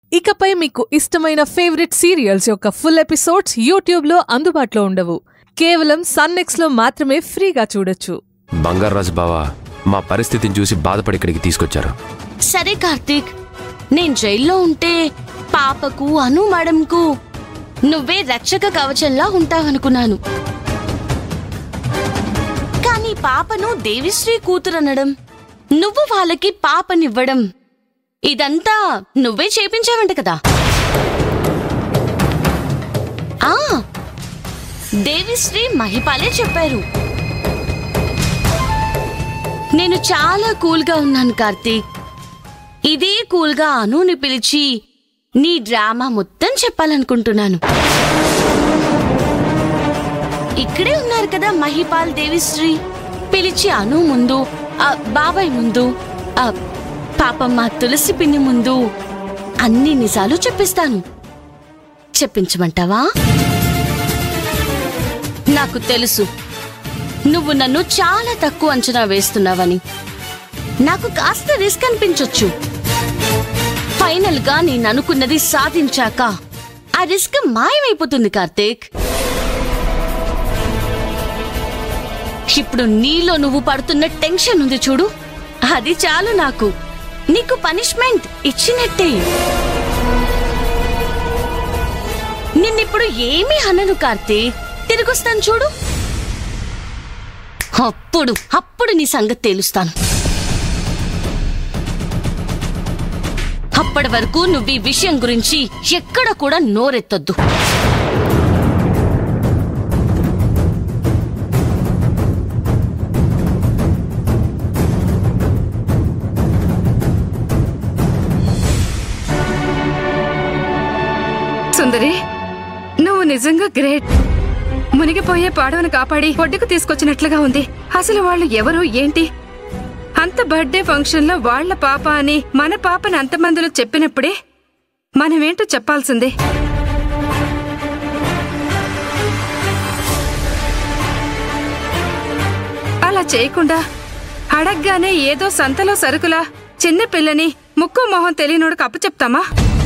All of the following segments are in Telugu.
ఇకపై మీకు ఇష్టమైన ఫేవరెట్ సీరియల్స్ యొక్క ఫుల్ ఎపిసోడ్స్ యూట్యూబ్లో అందుబాటులో ఉండవు కేవలం సన్నెక్స్లో మాత్రమే ఫ్రీగా చూడొచ్చు బంగారాజు బావా మా పరిస్థితిని చూసి బాధపడి ఇక్కడికి తీసుకొచ్చారు సరే కార్తీక్ నేను జైల్లో ఉంటే పాపకు అను మేడంకు నువ్వే రక్షక కవచంలా ఉంటావనుకున్నాను కానీ పాపను దేవిశ్రీ కూతురనడం నువ్వు వాళ్ళకి పాపనివ్వడం ఇదంతా నువ్వే చేపించావంట కదా ఆ దేవిశ్రీ మహిపాలే చెప్పారు నేను చాలా కూల్గా ఉన్నాను కార్తీక్ ఇదే కూల్గా అనుని పిలిచి నీ డ్రామా మొత్తం చెప్పాలనుకుంటున్నాను ఇక్కడే ఉన్నారు కదా మహిపాల్ దేవిశ్రీ పిలిచి అను ముందు ఆ బాబాయ్ ముందు ఆ పాపం మా తులసి పిన్ని ముందు అన్ని నిజాలు చెప్పిస్తాను చెప్పించమంటావా నాకు తెలుసు నువ్వు నన్ను చాలా తక్కువ అంచనా వేస్తున్నావని నాకు కాస్త రిస్క్ అనిపించొచ్చు ఫైనల్ గా నేను అనుకున్నది సాధించాక ఆ రిస్క్ మాయమైపోతుంది కార్తీక్ ఇప్పుడు నీలో నువ్వు పడుతున్న టెన్షన్ ఉంది చూడు అది చాలు నాకు నీకు పనిష్మెంట్ ఇచ్చినట్టే నిన్నిప్పుడు ఏమీ అనను కార్తీక్ తిరిగొస్తాను చూడు అప్పుడు అప్పుడు నీ సంగతి తేలుస్తాను అప్పటి వరకు నువ్వు ఈ విషయం గురించి ఎక్కడ కూడా నోరెత్తొద్దు సుందరి నువ్వు నిజంగా గ్రేట్ మునిగిపోయే పాడవను కాపాడి ఒడ్డుకు తీసుకొచ్చినట్లుగా ఉంది అసలు వాళ్ళు ఎవరు ఏంటి అంత బర్త్డే ఫంక్షన్ లో వాళ్ల పాప అని మన పాపని అంతమందిలో చెప్పినప్పుడే మనమేంటో చెప్పాల్సిందే అలా చేయకుండా అడగ్గానే ఏదో సంతలో సరుకులా చిన్న పిల్లని ముక్కు మొహం తెలియనోడుకు అప్పచెప్తామా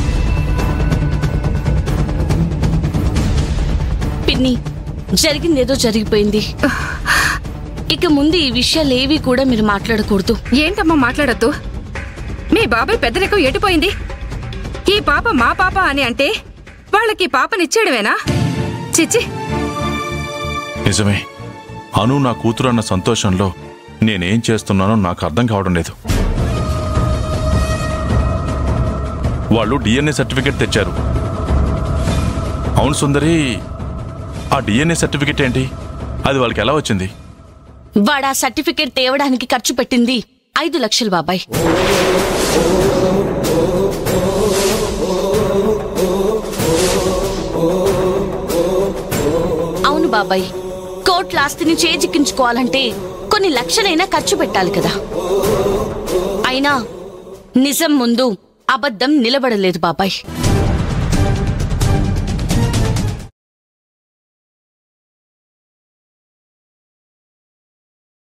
పిన్ని జరిగిందేదో జరిగిపోయింది ఇక ముందు ఈ విషయాలేవి కూడా మీరు మాట్లాడకూడదు ఏంటమ్మా మాట్లాడద్దు మీ బాబాయ్ పెద్దరికం ఎటుపోయింది ఈ పాప మా పాప అని అంటే వాళ్ళకి ఈ పాపనిచ్చేయడమేనా చిచ్చి నిజమే అను నా కూతురు అన్న సంతోషంలో నేనేం చేస్తున్నానో నాకు అర్థం కావడం లేదు వాళ్ళు డిఎన్ఏ సర్టిఫికేట్ తెచ్చారు అవును సుందరి ఆ డిఎన్ఏ సర్టిఫికేట్ ఏంటి అది వాళ్ళకి ఎలా వచ్చింది వాడా సర్టిఫికేట్ తేవడానికి ఖర్చు పెట్టింది ఐదు లక్షలు బాబాయ్ అవును బాబాయ్ కోట్ల ఆస్తిని చేజిక్కించుకోవాలంటే కొన్ని లక్షలైనా ఖర్చు పెట్టాలి కదా అయినా నిజం ముందు అబద్ధం నిలబడలేదు బాబాయ్